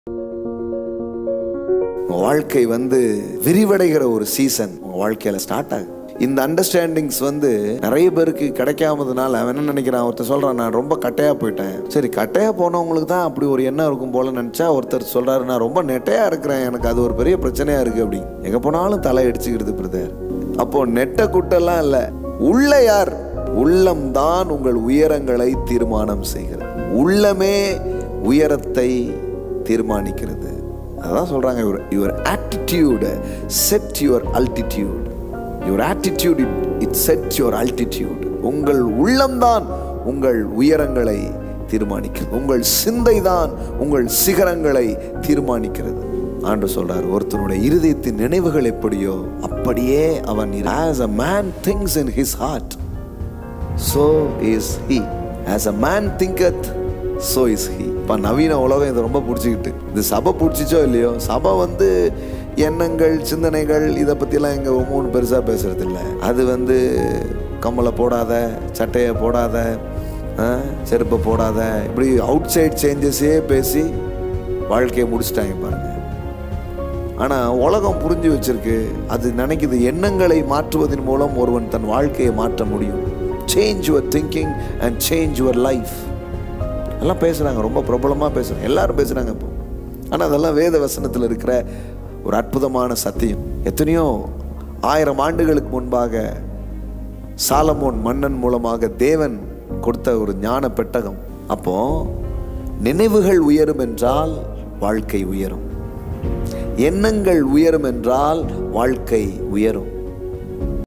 உங்க வாழ்க்கை வந்து விரிவடைகிற ஒரு சீசன் உங்க வாழ்க்கையில ஸ்டார்ட் ஆகுது இந்த அண்டர்ஸ்டாண்டிங்ஸ் வந்து நிறைய பேருக்கு கிடைக்காமதுனால அவன் என்ன நினைக்கிறான் ஒருத்தர் சொல்றான் நான் ரொம்ப கட்டையா போயிட்டேன் சரி கட்டையா போனவங்களுக்கு தான் அப்படி ஒரு எண்ணம் இருக்கும் போல நினைச்சா ஒருத்தர் சொல்றாரு நான் ரொம்ப நெட்டையா இருக்கிறேன் எனக்கு அது ஒரு பெரிய பிரச்சனையா இருக்கு அப்படி எங்க போனாலும் தலை அடிச்சுக்கிடுது பிரதர் அப்போ நெட்ட குட்டெல்லாம் இல்ல உள்ள யார் உள்ளம் தான் உங்கள் உயரங்களை தீர்மானம் செய்கிறது உள்ளமே உயரத்தை தீர்மானிக்கிறது அதான் சொல்றாங்க your your attitude set your altitude your attitude it it set your altitude உங்கள் உள்ளம்தான் உங்கள் உயரங்களை தீர்மானிக்கிறது உங்கள் சிந்தை தான் உங்கள் சிகரங்களை தீர்மானிக்கிறது ஆண்டு சொல்றார் ஒருத்தனுடைய இருதயத்தின் நினைவுகள் எப்படியோ அப்படியே அவன் as a man thinks in his heart so is he as a man thinketh so is he இப்போ நவீன உலகம் இதை ரொம்ப பிடிச்சிக்கிட்டு இது சபை பிடிச்சிச்சோ இல்லையோ சபை வந்து எண்ணங்கள் சிந்தனைகள் இதை பற்றிலாம் இங்கே ஒவ்வொன்று பெருசாக பேசுறது இல்லை அது வந்து கம்மலை போடாத சட்டையை போடாத ஆ, செருப்பை போடாத இப்படி அவுட் சைட் சேஞ்சஸே பேசி வாழ்க்கையை முடிச்சிட்டாங்க பாருங்க ஆனா உலகம் புரிஞ்சு வச்சிருக்கு அது நினைக்குது எண்ணங்களை மாற்றுவதன் மூலம் ஒருவன் தன் வாழ்க்கையை மாற்ற முடியும் change your thinking and change your life எல்லாம் பேசுறாங்க ரொம்ப பிரபலமா பேசுறாங்க எல்லாரும் பேசுறாங்க இப்போ ஆனா அதெல்லாம் வேத வசனத்தில் இருக்கிற ஒரு அற்புதமான சத்தியம் எத்தனையோ ஆயிரம் ஆண்டுகளுக்கு முன்பாக சாலமோன் மன்னன் மூலமாக தேவன் கொடுத்த ஒரு ஞான பெட்டகம் அப்போ நினைவுகள் உயரும் என்றால் வாழ்க்கை உயரும் எண்ணங்கள் உயரும் என்றால் வாழ்க்கை உயரும்